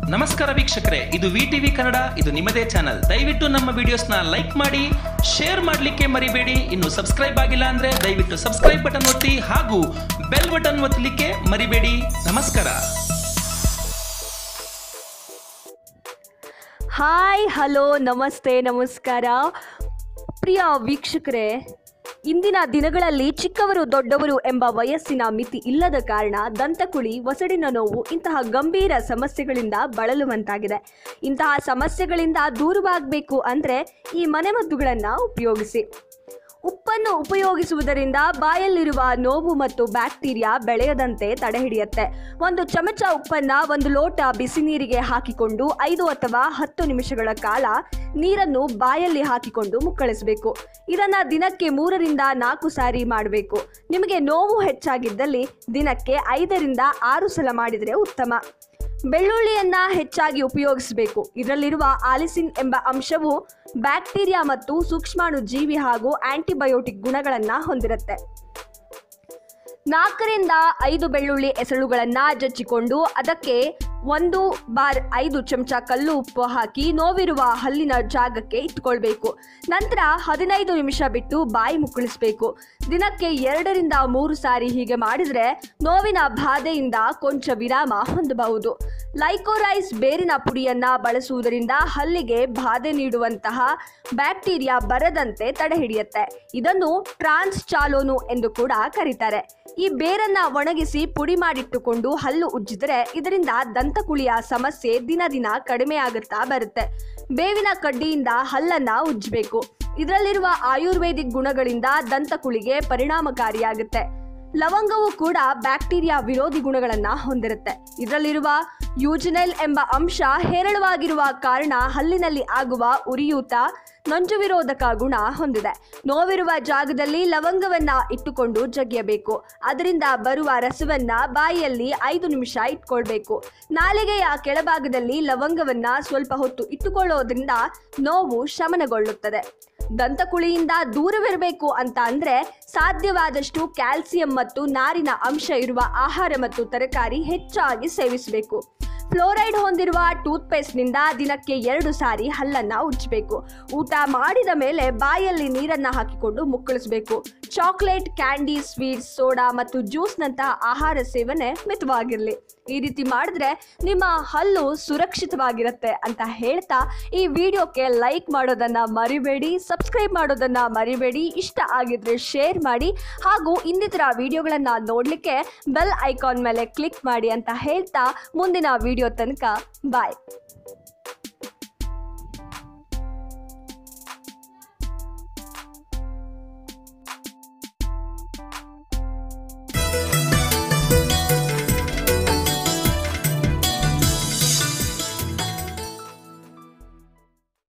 ನಮಸ್ಕಾರ ವೀಕ್ಷಕರೇ ಇದು ವಿ ಟಿವಿ ಕನ್ನಡ ಇದು ನಿಮ್ಮದೇ ಚಾನಲ್ ದಯವಿಟ್ಟು ನಮ್ಮ ವಿಡಿಯೋಸ್ನ ಲೈಕ್ ಮಾಡಿ ಶೇರ್ ಮಾಡಲಿಕ್ಕೆ ಮರಿಬೇಡಿ ಇನ್ನು ಸಬ್ಸ್ಕ್ರೈಬ್ ಆಗಿಲ್ಲ ಅಂದ್ರೆ ದಯವಿಟ್ಟು ಸಬ್ಸ್ಕ್ರೈಬ್ ಬಟನ್ ಒತ್ತಿ ಹಾಗೂ ಬೆಲ್ ಬಟನ್ ಒತ್ತಲಿಕ್ಕೆ ಮರಿಬೇಡಿ ನಮಸ್ಕಾರ ಹಾಯ್ ಹಲೋ ನಮಸ್ತೆ ನಮಸ್ಕಾರ ಪ್ರಿಯ ವೀಕ್ಷಕರೇ ಇಂದಿನ ದಿನಗಳಲ್ಲಿ ಚಿಕ್ಕವರು ದೊಡ್ಡವರು ಎಂಬ ವಯಸ್ಸಿನ ಮಿತಿ ಇಲ್ಲದ ಕಾರಣ ದಂತಕುಳಿ ಒಸಡಿನ ನೋವು ಇಂತಹ ಗಂಭೀರ ಸಮಸ್ಯೆಗಳಿಂದ ಬಳಲುವಂತಾಗಿದೆ ಇಂತಹ ಸಮಸ್ಯೆಗಳಿಂದ ದೂರವಾಗಬೇಕು ಅಂದರೆ ಈ ಮನೆಮದ್ದುಗಳನ್ನು ಉಪಯೋಗಿಸಿ ಉಪ್ಪನ್ನು ಉಪಯೋಗಿಸುವುದರಿಂದ ಬಾಯಲ್ಲಿರುವ ನೋವು ಮತ್ತು ಬ್ಯಾಕ್ಟೀರಿಯಾ ಬೆಳೆಯದಂತೆ ತಡೆಹಿಡಿಯುತ್ತೆ ಒಂದು ಚಮಚ ಉಪ್ಪನ್ನ ಒಂದು ಲೋಟ ಬಿಸಿ ನೀರಿಗೆ ಹಾಕಿಕೊಂಡು ಐದು ಅಥವಾ ಹತ್ತು ನಿಮಿಷಗಳ ಕಾಲ ನೀರನ್ನು ಬಾಯಲ್ಲಿ ಹಾಕಿಕೊಂಡು ಮುಕ್ಕಳಿಸಬೇಕು ಇದನ್ನ ದಿನಕ್ಕೆ ಮೂರರಿಂದ ನಾಲ್ಕು ಸಾರಿ ಮಾಡಬೇಕು ನಿಮಗೆ ನೋವು ಹೆಚ್ಚಾಗಿದ್ದಲ್ಲಿ ದಿನಕ್ಕೆ ಐದರಿಂದ ಆರು ಸಲ ಮಾಡಿದರೆ ಉತ್ತಮ ಬೆಳ್ಳುಳ್ಳಿಯನ್ನ ಹೆಚ್ಚಾಗಿ ಉಪಯೋಗಿಸಬೇಕು ಇದರಲ್ಲಿರುವ ಆಲಿಸಿನ್ ಎಂಬ ಅಂಶವು ಬ್ಯಾಕ್ಟೀರಿಯಾ ಮತ್ತು ಸೂಕ್ಷ್ಮಾಣು ಜೀವಿ ಹಾಗೂ ಆಂಟಿಬಯೋಟಿಕ್ ಗುಣಗಳನ್ನ ಹೊಂದಿರುತ್ತೆ ನಾಲ್ಕರಿಂದ ಐದು ಬೆಳ್ಳುಳ್ಳಿ ಎಸಳುಗಳನ್ನ ಜಜ್ಜಿಕೊಂಡು ಅದಕ್ಕೆ ಒಂದು ಬಾರ್ ಐದು ಚಮಚ ಕಲ್ಲು ಉಪ್ಪು ಹಾಕಿ ನೋವಿರುವ ಹಲ್ಲಿನ ಜಾಗಕ್ಕೆ ಇಟ್ಕೊಳ್ಬೇಕು ನಂತರ ಹದಿನೈದು ನಿಮಿಷ ಬಿಟ್ಟು ಬಾಯಿ ಮುಕ್ಕಳಿಸ್ಬೇಕು ದಿನಕ್ಕೆ ಎರಡರಿಂದ ಮೂರು ಸಾರಿ ಹೀಗೆ ಮಾಡಿದರೆ ನೋವಿನ ಬಾಧೆಯಿಂದ ಕೊಂಚ ವಿರಾಮ ಹೊಂದಬಹುದು ಲೈಕೋರೈಸ್ ಬೇರಿನ ಪುಡಿಯನ್ನ ಬಳಸುವುದರಿಂದ ಹಲ್ಲಿಗೆ ಬಾಧೆ ನೀಡುವಂತಹ ಬ್ಯಾಕ್ಟೀರಿಯಾ ಬರದಂತೆ ತಡೆಹಿಡಿಯುತ್ತೆ ಇದನ್ನು ಟ್ರಾನ್ಸ್ ಚಾಲೋನು ಎಂದು ಕೂಡ ಕರೀತಾರೆ ಈ ಬೇರನ್ನ ಒಣಗಿಸಿ ಪುಡಿ ಮಾಡಿಟ್ಟುಕೊಂಡು ಹಲ್ಲು ಉಜ್ಜಿದರೆ ಇದರಿಂದ ದಂತಕುಳಿಯ ಸಮಸ್ಯೆ ದಿನ ದಿನ ಕಡಿಮೆ ಆಗುತ್ತಾ ಬರುತ್ತೆ ಬೇವಿನ ಕಡ್ಡಿಯಿಂದ ಹಲ್ಲನ್ನ ಉಜ್ಜಬೇಕು ಇದರಲ್ಲಿರುವ ಆಯುರ್ವೇದಿಕ್ ಗುಣಗಳಿಂದ ದಂತಕುಳಿಗೆ ಪರಿಣಾಮಕಾರಿಯಾಗುತ್ತೆ ಲವಂಗವು ಕೂಡ ಬ್ಯಾಕ್ಟೀರಿಯಾ ವಿರೋಧಿ ಗುಣಗಳನ್ನ ಹೊಂದಿರುತ್ತೆ ಇದರಲ್ಲಿರುವ ಯೂಜಿನೆಲ್ ಎಂಬ ಅಂಶ ಹೇರಳವಾಗಿರುವ ಕಾರಣ ಹಲ್ಲಿನಲ್ಲಿ ಆಗುವ ಉರಿಯೂತ ನಂಜು ವಿರೋಧಕ ಗುಣ ಹೊಂದಿದೆ ನೋವಿರುವ ಜಾಗದಲ್ಲಿ ಲವಂಗವನ್ನ ಇಟ್ಟುಕೊಂಡು ಜಗಿಯಬೇಕು ಅದರಿಂದ ಬರುವ ರಸವನ್ನ ಬಾಯಿಯಲ್ಲಿ ಐದು ನಿಮಿಷ ಇಟ್ಕೊಳ್ಬೇಕು ನಾಲಿಗೆಯ ಕೆಳಭಾಗದಲ್ಲಿ ಲವಂಗವನ್ನ ಸ್ವಲ್ಪ ಹೊತ್ತು ಇಟ್ಟುಕೊಳ್ಳೋದ್ರಿಂದ ನೋವು ಶಮನಗೊಳ್ಳುತ್ತದೆ ದಂತಕುಳಿಯಿಂದ ದೂರವಿರಬೇಕು ಅಂತ ಅಂದ್ರೆ ಸಾಧ್ಯವಾದಷ್ಟು ಕ್ಯಾಲ್ಸಿಯಂ ಮತ್ತು ನಾರಿನ ಅಂಶ ಇರುವ ಆಹಾರ ಮತ್ತು ತರಕಾರಿ ಹೆಚ್ಚಾಗಿ ಸೇವಿಸಬೇಕು ಫ್ಲೋರೈಡ್ ಹೊಂದಿರುವ ಟೂತ್ಪೇಸ್ಟ್ನಿಂದ ದಿನಕ್ಕೆ ಎರಡು ಸಾರಿ ಹಲ್ಲನ್ನ ಉಜ್ಜಬೇಕು ಊಟ ಮಾಡಿದ ಮೇಲೆ ಬಾಯಲ್ಲಿ ನೀರನ್ನ ಹಾಕಿಕೊಂಡು ಮುಕ್ಕಳಿಸಬೇಕು ಚಾಕ್ಲೇಟ್ ಕ್ಯಾಂಡಿ ಸ್ವೀಟ್ಸ್ ಸೋಡಾ ಮತ್ತು ಜ್ಯೂಸ್ನಂತಹ ಆಹಾರ ಸೇವನೆ ಮಿತವಾಗಿರಲಿ ಈ ರೀತಿ ಮಾಡಿದ್ರೆ ನಿಮ್ಮ ಹಲ್ಲು ಸುರಕ್ಷಿತವಾಗಿರುತ್ತೆ ಅಂತ ಹೇಳ್ತಾ ಈ ವಿಡಿಯೋಕ್ಕೆ ಲೈಕ್ ಮಾಡೋದನ್ನ ಮರಿಬೇಡಿ ಸಬ್ಸ್ಕ್ರೈಬ್ ಮಾಡೋದನ್ನ ಮರಿಬೇಡಿ ಇಷ್ಟ ಆಗಿದ್ರೆ ಶೇರ್ ಮಾಡಿ ಹಾಗೂ ಇನ್ನಿತರ ವಿಡಿಯೋಗಳನ್ನ ನೋಡಲಿಕ್ಕೆ ಬೆಲ್ ಐಕಾನ್ ಮೇಲೆ ಕ್ಲಿಕ್ ಮಾಡಿ ಅಂತ ಹೇಳ್ತಾ ಮುಂದಿನ ವಿಡಿಯೋ ತನಕ ಬಾಯ್